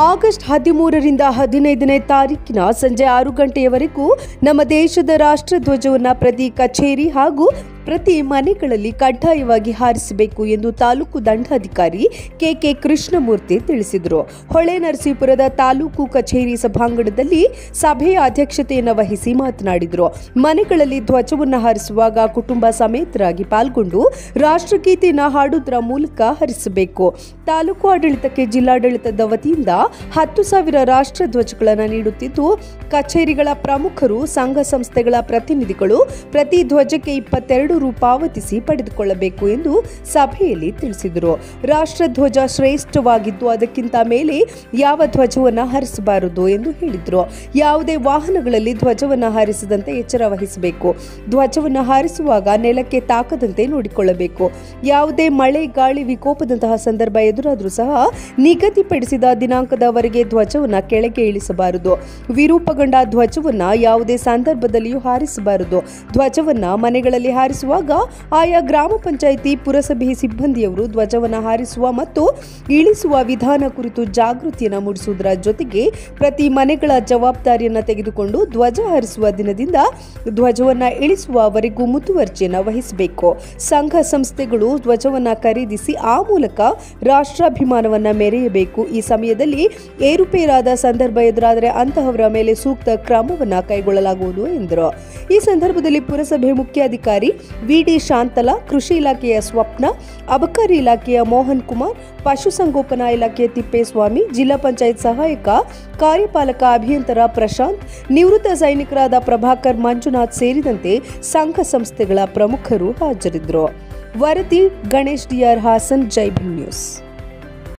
August ಹದಿಮೂರರಿಂದ ಹದಿನೈದನೇ ತಾರೀಕಿನ ಸಂಜೆ ಆರು ಗಂಟೆಯವರೆಗೂ ನಮ್ಮ ದೇಶದ ರಾಷ್ಟ್ರಧ್ವಜವನ್ನು ಪ್ರತಿ ಕಚೇರಿ ಹಾಗೂ ಪ್ರತಿ ಮನೆಗಳಲ್ಲಿ ಕಡ್ಡಾಯವಾಗಿ ಹಾರಿಸಬೇಕು ಎಂದು ತಾಲೂಕು ದಂಡಾಧಿಕಾರಿ ಕೆಕೆ ಕೃಷ್ಣಮೂರ್ತಿ ತಿಳಿಸಿದರು ಹೊಳೆ ನರಸೀಪುರದ ತಾಲೂಕು ಕಚೇರಿ ಸಭಾಂಗಣದಲ್ಲಿ ಸಭೆಯ ಅಧ್ಯಕ್ಷತೆಯನ್ನು ವಹಿಸಿ ಮಾತನಾಡಿದರು ಮನೆಗಳಲ್ಲಿ ಧ್ವಜವನ್ನು ಹಾರಿಸುವಾಗ ಕುಟುಂಬ ಸಮೇತರಾಗಿ ಪಾಲ್ಗೊಂಡು ರಾಷ್ಟ್ರಗೀತೆಯನ್ನು ಹಾಡುವುದರ ಮೂಲಕ ಹರಿಸಬೇಕು ತಾಲೂಕು ಆಡಳಿತಕ್ಕೆ ಜಿಲ್ಲಾಡಳಿತದ ವತಿಯಿಂದ ಹತ್ತು ಸಾವಿರ ರಾಷ್ಟ್ರ ಧ್ವಜಗಳನ್ನು ನೀಡುತ್ತಿದ್ದು ಕಚೇರಿಗಳ ಪ್ರಮುಖರು ಸಂಘ ಸಂಸ್ಥೆಗಳ ಪ್ರತಿನಿಧಿಗಳು ಪ್ರತಿ ಧ್ವಜಕ್ಕೆ ಇಪ್ಪತ್ತೆರಡು ರು ಪಾವತಿಸಿ ಪಡೆದುಕೊಳ್ಳಬೇಕು ಎಂದು ಸಭೆಯಲ್ಲಿ ತಿಳಿಸಿದರು ರಾಷ್ಟ್ರಧ್ವಜ ಶ್ರೇಷ್ಠವಾಗಿದ್ದು ಅದಕ್ಕಿಂತ ಮೇಲೆ ಯಾವ ಧ್ವಜವನ್ನು ಹಾರಿಸಬಾರದು ಎಂದು ಹೇಳಿದರು ಯಾವುದೇ ವಾಹನಗಳಲ್ಲಿ ಧ್ವಜವನ್ನು ಹಾರಿಸದಂತೆ ಎಚ್ಚರ ವಹಿಸಬೇಕು ಧ್ವಜವನ್ನು ಹಾರಿಸುವಾಗ ನೆಲಕ್ಕೆ ತಾಕದಂತೆ ನೋಡಿಕೊಳ್ಳಬೇಕು ಯಾವುದೇ ಮಳೆ ಗಾಳಿ ವಿಕೋಪದಂತಹ ಸಂದರ್ಭ ಎದುರಾದರೂ ಸಹ ನಿಗದಿಪಡಿಸಿದ ದಿನಾಂಕದವರೆಗೆ ಧ್ವಜವನ್ನು ಕೆಳಗೆ ಇಳಿಸಬಾರದು ವಿರೂಪಗೊಂಡ ಧ್ವಜವನ್ನು ಯಾವುದೇ ಸಂದರ್ಭದಲ್ಲಿಯೂ ಹಾರಿಸಬಾರದು ಧ್ವಜವನ್ನು ಮನೆಗಳಲ್ಲಿ ಹಾರಿಸುವಾಗ ಆಯಾ ಗ್ರಾಮ ಪಂಚಾಯಿತಿ ಪುರಸಭೆ ಸಿಬ್ಬಂದಿಯವರು ಧ್ವಜವನ್ನು ಹಾರಿಸುವ ಮತ್ತು ಇಳಿಸುವ ವಿಧಾನ ಕುರಿತು ಜಾಗೃತಿಯನ್ನು ಮೂಡಿಸುವುದರ ಜೊತೆಗೆ ಪ್ರತಿ ಮನೆಗಳ ಜವಾಬ್ದಾರಿಯನ್ನು ತೆಗೆದುಕೊಂಡು ಧ್ವಜ ಹಾರಿಸುವ ದಿನದಿಂದ ಧ್ವಜವನ್ನು ಇಳಿಸುವವರೆಗೂ ಮುತುವರ್ಜಿಯನ್ನು ವಹಿಸಬೇಕು ಸಂಘ ಸಂಸ್ಥೆಗಳು ಧ್ವಜವನ್ನು ಖರೀದಿಸಿ ಆ ಮೂಲಕ ರಾಷ್ಟ್ರಾಭಿಮಾನವನ್ನು ಮೆರೆಯಬೇಕು ಈ ಸಮಯದಲ್ಲಿ ಏರುಪೇರಾದ ಸಂದರ್ಭ ಎದುರಾದರೆ ಅಂತಹವರ ಮೇಲೆ ಸೂಕ್ತ ಕ್ರಮವನ್ನು ಕೈಗೊಳ್ಳಲಾಗುವುದು ಎಂದರು ಈ ಸಂದರ್ಭದಲ್ಲಿ ಪುರಸಭೆ ಮುಖ್ಯಾಧಿಕಾರಿ ವಿಡಿ ಶಾಂತಲಾ ಕೃಷಿ ಇಲಾಖೆಯ ಸ್ವಪ್ನ ಅಬಕಾರಿ ಇಲಾಖೆಯ ಮೋಹನ್ ಕುಮಾರ್ ಪಶುಸಂಗೋಪನಾ ಇಲಾಖೆಯ ತಿಪ್ಪೇಸ್ವಾಮಿ ಜಿಲ್ಲಾ ಪಂಚಾಯತ್ ಸಹಾಯಕ ಕಾರ್ಯಪಾಲಕ ಅಭಿಯಂತರ ಪ್ರಶಾಂತ್ ನಿವೃತ್ತ ಸೈನಿಕರಾದ ಪ್ರಭಾಕರ್ ಮಂಜುನಾಥ್ ಸೇರಿದಂತೆ ಸಂಘ ಸಂಸ್ಥೆಗಳ ಪ್ರಮುಖರು ಹಾಜರಿದ್ದರು ವರದಿ ಗಣೇಶ್ ಡಿಆರ್ ಹಾಸನ್ ಜೈ ಭೀಮ್ ನ್ಯೂಸ್